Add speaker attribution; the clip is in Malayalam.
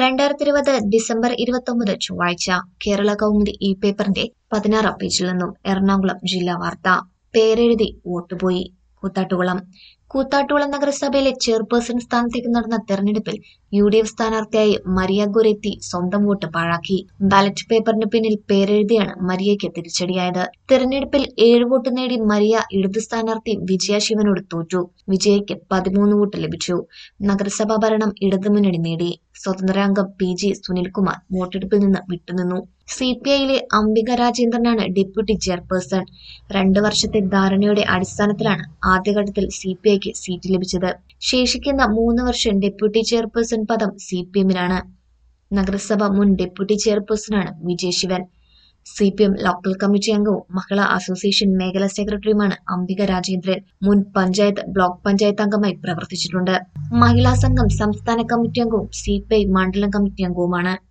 Speaker 1: രണ്ടായിരത്തി ഇരുപത് ഡിസംബർ ഇരുപത്തൊമ്പത് ചൊവ്വാഴ്ച കേരള കൗമുദി ഈ പേപ്പറിന്റെ പതിനാറാം പേജിൽ നിന്നും എറണാകുളം ജില്ലാ വാർത്ത പേരെഴുതി വോട്ടുപോയി കൂത്താട്ടുകുളം കൂത്താട്ടുകുളം നഗരസഭയിലെ ചെയർപേഴ്സൺ സ്ഥാനത്തേക്ക് നടന്ന തെരഞ്ഞെടുപ്പിൽ യു ഡി എഫ് സ്ഥാനാർത്ഥിയായി മരിയ ഗുരെത്തി സ്വന്തം വോട്ട് പാഴാക്കി ബാലറ്റ് പേപ്പറിന് പിന്നിൽ പേരെഴുതിയാണ് മരിയയ്ക്ക് തിരിച്ചടിയായത് തെരഞ്ഞെടുപ്പിൽ ഏഴ് വോട്ട് നേടി മരിയ ഇടത് സ്ഥാനാർത്ഥി വിജയ ശിവനോട് തോറ്റു വിജയയ്ക്ക് പതിമൂന്ന് വോട്ട് ലഭിച്ചു നഗരസഭാ ഭരണം ഇടതുമുന്നണി നേടി സ്വതന്ത്രാംഗം പി ജി സുനിൽകുമാർ വോട്ടെടുപ്പിൽ നിന്ന് വിട്ടുനിന്നു സി പി ഐയിലെ അംബിക രാജേന്ദ്രനാണ് ഡെപ്യൂട്ടി ചെയർപേഴ്സൺ രണ്ടു വർഷത്തെ ധാരണയുടെ അടിസ്ഥാനത്തിലാണ് ആദ്യഘട്ടത്തിൽ സി പി ഐക്ക് സീറ്റ് ലഭിച്ചത് ശേഷിക്കുന്ന മൂന്ന് വർഷം ഡെപ്യൂട്ടി ചെയർപേഴ്സൺ പദം സി പി എമ്മിനാണ് നഗരസഭ മുൻ ഡെപ്യൂട്ടി ചെയർപേഴ്സണാണ് Vijay Sivan C P M local committee അംഗവും മഹിളാ അസോസിയേഷൻ മേഖലാ സെക്രട്ടറിയുമാണ് അംബിക രാജേന്ദ്രൻ മുൻ പഞ്ചായത്ത് ബ്ലോക്ക് പഞ്ചായത്ത് അംഗമായി പ്രവർത്തിച്ചിട്ടുണ്ട് മഹിളാ സംഘം സംസ്ഥാന കമ്മിറ്റി അംഗവും സി പി ഐ മണ്ഡലം കമ്മിറ്റി അംഗവുമാണ്